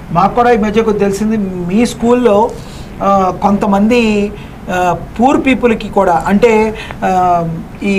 మాకు కూడా ఈ మధ్య కొద్ది తెలిసింది మీ స్కూల్లో ఆ, కొంతమంది పూర్ పీపుల్కి కూడా అంటే ఆ, ఈ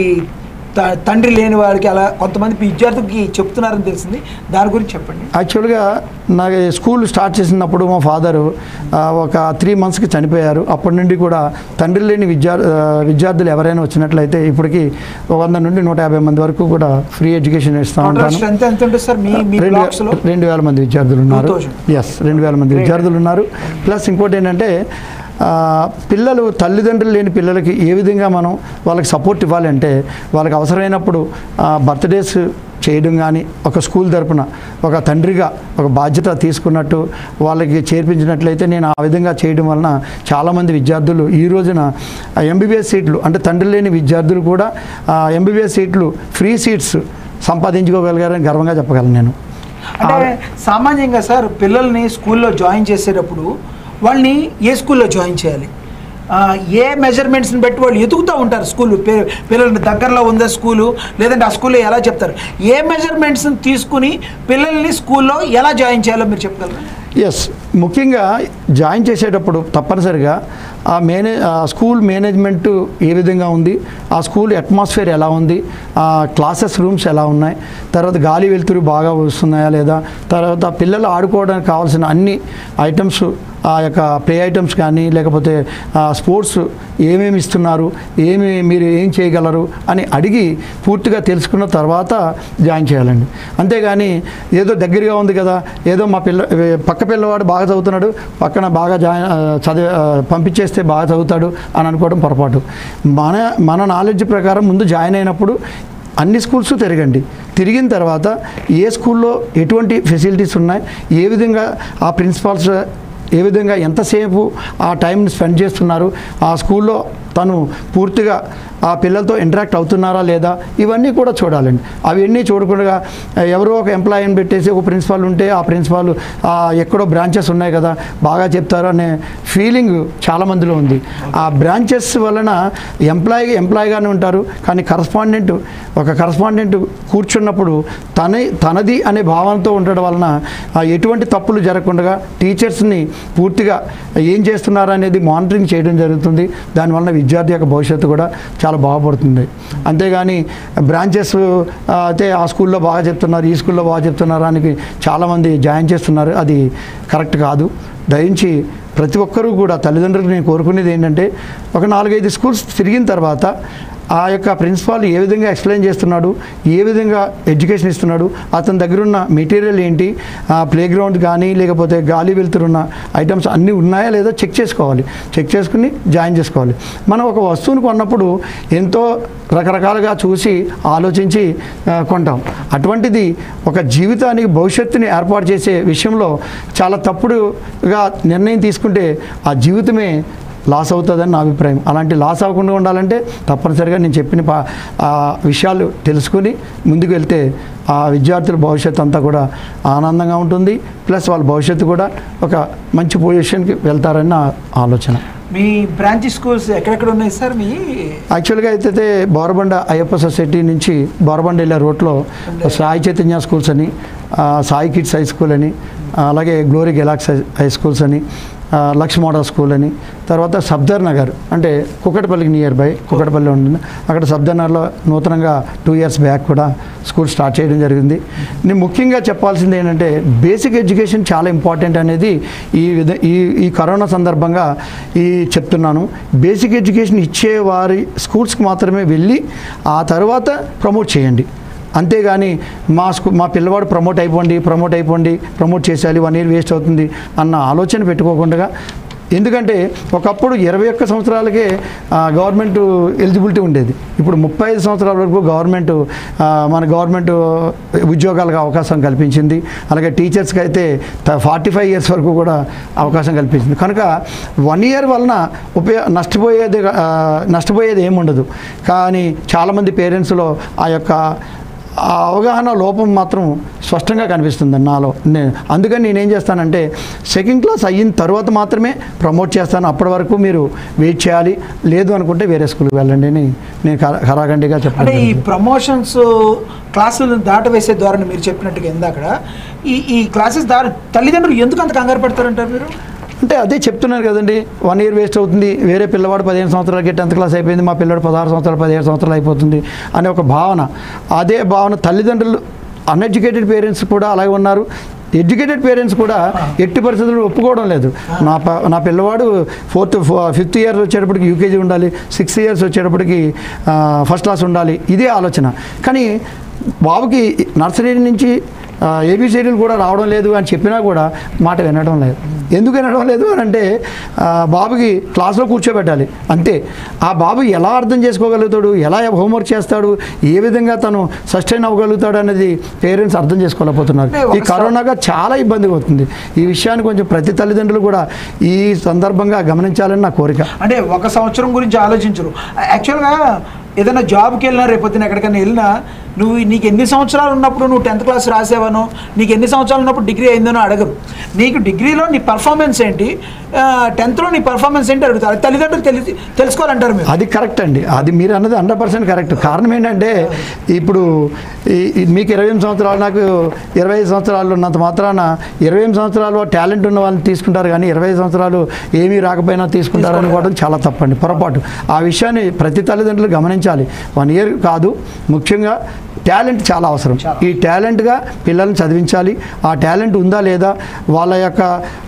త- తండ్రి లేని వారికి అలా కొంతమంది విద్యార్థులకి చెప్తున్నారని తెలిసింది దాని గురించి చెప్పండి యాక్చువల్గా నా స్కూల్ స్టార్ట్ చేసినప్పుడు మా ఫాదరు ఆ, ఒక త్రీ మంత్స్కి చనిపోయారు అప్పటి నుండి కూడా తండ్రి లేని విద్యా ఆ, విద్యార్థులు ఎవరైనా వచ్చినట్లయితే ఇప్పటికి ఒక వంద నుండి నూట యాభై మంది వరకు కూడా ఫ్రీ ఎడ్యుకేషన్ ఇస్తూ టోటల్ ఉంటాను స్ట్రెంత్ ఎంత ఉంటుంది సార్ మీ మీ రెండు బ్లాక్స్లో రెండు వేల మంది విద్యార్థులు ఉన్నారు 2000. ఎస్ రెండు వేల మంది Great. విద్యార్థులు ఉన్నారు ప్లస్ ఇంకోటి ఏంటంటే ఆ, పిల్లలు తల్లిదండ్రులు లేని పిల్లలకి ఏ విధంగా మనం వాళ్ళకి సపోర్ట్ ఇవ్వాలి అంటే వాళ్ళకి అవసరమైనప్పుడు బర్త్డేస్ చేయడం కానీ ఒక స్కూల్ తరపున ఒక తండ్రిగా ఒక బాధ్యత తీసుకున్నట్టు వాళ్ళకి చేర్పించినట్లయితే నేను ఆ విధంగా చేయడం వలన చాలామంది విద్యార్థులు ఈ రోజున ఎంబీబీఎస్ సీట్లు అంటే తండ్రి లేని విద్యార్థులు కూడా ఎంబీబీఎస్ సీట్లు ఫ్రీ సీట్స్ సంపాదించుకోగలిగారని గర్వంగా చెప్పగలను నేను అంటే సామాన్యంగా సార్ పిల్లల్ని స్కూల్లో జాయిన్ చేసేటప్పుడు వాళ్ళని ఏ స్కూల్లో జాయిన్ చేయాలి ఆ, ఏ మెజర్మెంట్స్ని బట్టి వాళ్ళు ఎదుగుతూ ఉంటారు స్కూల్ పిల్లల్ని దగ్గరలో ఉందా స్కూలు లేదంటే ఆ స్కూల్లో ఎలా చెప్తారు ఏ మెజర్మెంట్స్ని తీసుకుని పిల్లల్ని స్కూల్లో ఎలా జాయిన్ చేయాలో మీరు చెప్పగలరా ఎస్ ముఖ్యంగా జాయిన్ చేసేటప్పుడు తప్పనిసరిగా ఆ మేనే ఆ స్కూల్ మేనేజ్మెంట్ ఏ విధంగా ఉంది ఆ స్కూల్ అట్మాస్ఫియర్ ఎలా ఉంది ఆ క్లాసెస్ రూమ్స్ ఎలా ఉన్నాయి తర్వాత గాలి వెలుతురు బాగా వస్తున్నాయా లేదా తర్వాత పిల్లలు ఆడుకోవడానికి కావాల్సిన అన్ని ఐటమ్స్ ఆ యొక్క ప్లే ఐటమ్స్ కానీ లేకపోతే ఆ స్పోర్ట్స్ ఏమేమి ఇస్తున్నారు ఏమి మీరు ఏం చేయగలరు అని అడిగి పూర్తిగా తెలుసుకున్న తర్వాత జాయిన్ చేయాలండి అంతేగాని ఏదో దగ్గరగా ఉంది కదా ఏదో మా పిల్ల పక్క పిల్లవాడు బాగా చదువుతున్నాడు పక్కన బాగా జాయిన్ ఆ, చదివి ఆ, పంపించేస్తే బాగా చదువుతాడు అని అనుకోవడం పొరపాటు మన మన నాలెడ్జ్ ప్రకారం ముందు జాయిన్ అయినప్పుడు అన్ని స్కూల్స్ తిరగండి తిరిగిన తర్వాత ఏ స్కూల్లో ఎటువంటి ఫెసిలిటీస్ ఉన్నాయి ఏ విధంగా ఆ ప్రిన్సిపాల్స్ ఏ విధంగా ఎంతసేపు ఆ టైంని స్పెండ్ చేస్తున్నారు ఆ స్కూల్లో తను పూర్తిగా ఆ పిల్లలతో ఇంటరాక్ట్ అవుతున్నారా లేదా ఇవన్నీ కూడా చూడాలండి అవన్నీ చూడకుండా ఎవరో ఒక ఎంప్లాయీని పెట్టేసి ఒక ప్రిన్సిపాల్ ఉంటే ఆ ప్రిన్సిపాల్ ఆ, ఎక్కడో బ్రాంచెస్ ఉన్నాయి కదా బాగా చెప్తారు అనే ఫీలింగ్ చాలా మందిలో ఉంది ఆ బ్రాంచెస్ వలన ఎంప్లాయీ ఎంప్లాయీగానే ఉంటారు కానీ కరస్పాండెంట్ ఒక కరస్పాండెంట్ కూర్చున్నప్పుడు తన తనది అనే భావనతో ఉండడం వలన ఆ, ఎటువంటి తప్పులు జరగకుండా టీచర్స్ని పూర్తిగా ఏం చేస్తున్నారు అనేది మానిటరింగ్ చేయడం జరుగుతుంది దానివల్ల విద్యార్థి యొక్క భవిష్యత్తు కూడా చాలా బాగుపడుతుంది అంతేగాని బ్రాంచెస్ అయితే ఆ స్కూల్లో బాగా చెప్తున్నారు ఈ స్కూల్లో బాగా చెప్తున్నారు అని చాలామంది జాయిన్ చేస్తున్నారు అది కరెక్ట్ కాదు దయించి ప్రతి ఒక్కరూ కూడా తల్లిదండ్రులకు నేను కోరుకునేది ఏంటంటే ఒక నాలుగైదు స్కూల్స్ తిరిగిన తర్వాత ఆ యొక్క ప్రిన్సిపాల్ ఏ విధంగా ఎక్స్ప్లెయిన్ చేస్తున్నాడు ఏ విధంగా ఎడ్యుకేషన్ ఇస్తున్నాడు అతని దగ్గర ఉన్న మెటీరియల్ ఏంటి ప్లే గ్రౌండ్ కానీ లేకపోతే గాలి వెళ్తున్న ఐటమ్స్ అన్నీ ఉన్నాయా లేదా చెక్ చేసుకోవాలి చెక్ చేసుకుని జాయిన్ చేసుకోవాలి మనం ఒక వస్తువుని కొన్నప్పుడు ఎంతో రకరకాలుగా చూసి ఆలోచించి ఆ, కొంటాం అటువంటిది ఒక జీవితానికి భవిష్యత్తుని ఏర్పాటు చేసే విషయంలో చాలా తప్పుడుగా నిర్ణయం తీసుకుంటే ఆ జీవితమే లాస్ అవుతుందని నా అభిప్రాయం అలాంటి లాస్ అవ్వకుండా ఉండాలంటే తప్పనిసరిగా నేను చెప్పిన పా ఆ విషయాలు తెలుసుకుని ముందుకు వెళ్తే ఆ విద్యార్థుల భవిష్యత్తు అంతా కూడా ఆనందంగా ఉంటుంది ప్లస్ వాళ్ళ భవిష్యత్తు కూడా ఒక మంచి పొజిషన్కి వెళ్తారని నా ఆలోచన మీ బ్రాంచ్ స్కూల్స్ ఎక్కడెక్కడ ఉన్నాయి సార్ మీ యాక్చువల్గా అయితే బోరబండ అయ్యప్ప సొసైటీ నుంచి బోరబండ వెళ్ళే రోడ్లో సాయి చైతన్య స్కూల్స్ అని ఆ, సాయి కిడ్స్ హై స్కూల్ అని ఆ, అలాగే glory galaxy high- high schools అని ఆ, లక్ష్మ మోడల్ స్కూల్ అని తర్వాత సబ్దర్ నగర్ అంటే కుక్కటపల్లికి నియర్ బై కుక్కటపల్లి ఉంటుంది అక్కడ సబ్దర్ నగర్లో నూతనంగా టూ ఇయర్స్ బ్యాక్ కూడా స్కూల్ స్టార్ట్ చేయడం జరిగింది నేను ముఖ్యంగా చెప్పాల్సింది ఏంటంటే బేసిక్ ఎడ్యుకేషన్ చాలా ఇంపార్టెంట్ అనేది ఈ విధ ఈ ఈ కరోనా సందర్భంగా ఈ చెప్తున్నాను బేసిక్ ఎడ్యుకేషన్ ఇచ్చే వారి స్కూల్స్కి మాత్రమే వెళ్ళి ఆ తర్వాత ప్రమోట్ చేయండి అంతేగాని మా స్కూ మా పిల్లవాడు ప్రమోట్ అయిపోండి ప్రమోట్ అయిపోండి ప్రమోట్ చేసేయాలి వన్ ఇయర్ వేస్ట్ అవుతుంది అన్న ఆలోచన పెట్టుకోకుండా ఎందుకంటే ఒకప్పుడు ఇరవై ఒక్క సంవత్సరాలకే ఆ, గవర్నమెంట్ ఎలిజిబిలిటీ ఉండేది ఇప్పుడు ముప్పై ఐదు సంవత్సరాల వరకు గవర్నమెంట్ ఆ, మన గవర్నమెంట్ ఉద్యోగాలకు అవకాశం కల్పించింది అలాగే టీచర్స్కి అయితే ఫార్టీ ఫైవ్ ఇయర్స్ వరకు కూడా అవకాశం కల్పించింది కనుక వన్ ఇయర్ వలన ఉపయోగ నష్టపోయేది ఆ, నష్టపోయేది ఏముండదు కానీ చాలామంది పేరెంట్స్లో ఆ యొక్క ఆ అవగాహన లోపం మాత్రం స్పష్టంగా కనిపిస్తుంది నాలో నేను అందుకని నేనేం చేస్తానంటే సెకండ్ క్లాస్ అయిన తర్వాత మాత్రమే ప్రమోట్ చేస్తాను అప్పటి వరకు మీరు వెయిట్ చేయాలి లేదు అనుకుంటే వేరే స్కూల్కి వెళ్ళండి అని నేను ఖరా- ఖరాఖండిగా అంటే చెప్పాను ఈ ప్రమోషన్స్ క్లాసులను దాటవేసే ద్వారా మీరు చెప్పినట్టుగా ఇందాక ఈ ఈ క్లాసెస్ దారి తల్లిదండ్రులు ఎందుకు అంత కంగారు పడతారంటారు మీరు అంటే అదే చెప్తున్నారు కదండి వన్ ఇయర్ వేస్ట్ అవుతుంది వేరే పిల్లవాడు పదిహేను సంవత్సరాలకి టెన్త్ క్లాస్ అయిపోయింది మా పిల్లవాడు పదహారు సంవత్సరాలు పదిహేడు సంవత్సరాలు అయిపోతుంది అనే ఒక భావన అదే భావన తల్లిదండ్రులు అన్ఎడ్యుకేటెడ్ పేరెంట్స్ కూడా అలాగే ఉన్నారు ఎడ్యుకేటెడ్ పేరెంట్స్ కూడా ఎట్టి పరిస్థితుల్లో ఒప్పుకోవడం లేదు నా ప నా పిల్లవాడు ఫోర్త్ ఫిఫ్త్ ఇయర్స్ వచ్చేటప్పటికి యూకేజీ ఉండాలి సిక్స్త్ ఇయర్స్ వచ్చేటప్పటికి ఫస్ట్ క్లాస్ ఉండాలి ఇదే ఆలోచన కానీ బాబుకి నర్సరీ నుంచి ఏబిసిడీలు కూడా రావడం లేదు అని చెప్పినా కూడా మాట వినడం లేదు ఎందుకు వినడం లేదు అని అంటే ఆ, బాబుకి క్లాస్లో కూర్చోబెట్టాలి అంతే ఆ బాబు ఎలా అర్థం చేసుకోగలుగుతాడు ఎలా హోంవర్క్ చేస్తాడు ఏ విధంగా తను సస్టైన్ అవ్వగలుగుతాడు అనేది పేరెంట్స్ అర్థం చేసుకోలేకపోతున్నారు అంటే ఈ ఒక కరోనాగా చాలా ఇబ్బందిగా అవుతుంది ఈ విషయాన్ని కొంచెం ప్రతి తల్లిదండ్రులు కూడా ఈ సందర్భంగా గమనించాలని నా కోరిక అంటే ఒక సంవత్సరం గురించి ఆలోచించరు యాక్చువల్గా ఏదైనా జాబ్కి వెళ్ళినా రేపొద్దున ఎక్కడికైనా వెళ్ళినా నువ్వు నీకు ఎన్ని సంవత్సరాలు ఉన్నప్పుడు నువ్వు టెన్త్ క్లాస్ రాసావనో నీకు ఎన్ని సంవత్సరాలు ఉన్నప్పుడు డిగ్రీ అయిందనో అడగరు నీకు డిగ్రీలో నీ పర్ఫార్మెన్స్ ఏంటి టెన్త్లో నీ పర్ఫార్మెన్స్ ఏంటి అడుగుతారు అది తల్లిదండ్రులు తెలిసి తెలుసుకోవాలంటారు మీరు అది కరెక్ట్ అండి అది మీరు అన్నది హండ్రెడ్ పర్సెంట్ కరెక్ట్ కారణం ఏంటంటే ఇప్పుడు ఈ- ఈ మీకు ఇరవై ఎనిమిది సంవత్సరాలు నాకు ఇరవై ఐదు సంవత్సరాలు ఉన్నంత మాత్రాన ఇరవై ఎనిమిది సంవత్సరాలు టాలెంట్ ఉన్న వాళ్ళని తీసుకుంటారు కానీ ఇరవై ఐదు సంవత్సరాలు ఏమీ రాకపోయినా తీసుకుంటారు అనుకోవడం చాలా తప్పండి పొరపాటు ఆ విషయాన్ని ప్రతి తల్లిదండ్రులు గమనించాలి వన్ ఇయర్ కాదు ముఖ్యంగా టాలెంట్ చాలా అవసరం ఈ టాలెంట్గా పిల్లల్ని చదివించాలి ఆ టాలెంట్ ఉందా లేదా వాళ్ళ యొక్క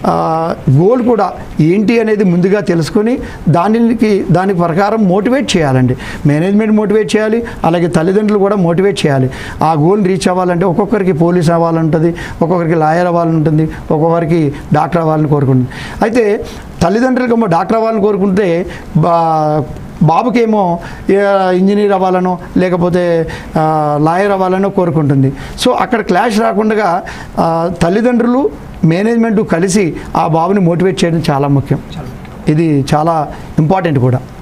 గోల్ కూడా ఏంటి అనేది ముందుగా తెలుసుకొని దానికి దాని ప్రకారం మోటివేట్ చేయాలండి మేనేజ్మెంట్ మోటివేట్ చేయాలి అలాగే తల్లిదండ్రులు కూడా మోటివేట్ చేయాలి ఆ గోల్ రీచ్ అవ్వాలంటే ఒక్కొక్కరికి పోలీస్ అవ్వాలంటుంది ఒక్కొక్కరికి లాయర్ అవ్వాలని ఉంటుంది ఒక్కొక్కరికి డాక్టర్ అవ్వాలని కోరుకుంటుంది అయితే తల్లిదండ్రులకేమో డాక్టర్ అవ్వాలని కోరుకుంటే బా బాబుకేమో ఏ, ఇంజనీర్ అవ్వాలనో లేకపోతే ఆ, లాయర్ అవ్వాలనో కోరుకుంటుంది సో అక్కడ క్లాష్ రాకుండా ఆ, తల్లిదండ్రులు మేనేజ్మెంట్ కలిసి ఆ బాబుని మోటివేట్ చేయడం చాలా ముఖ్యం ఇది చాలా ఇంపార్టెంట్ కూడా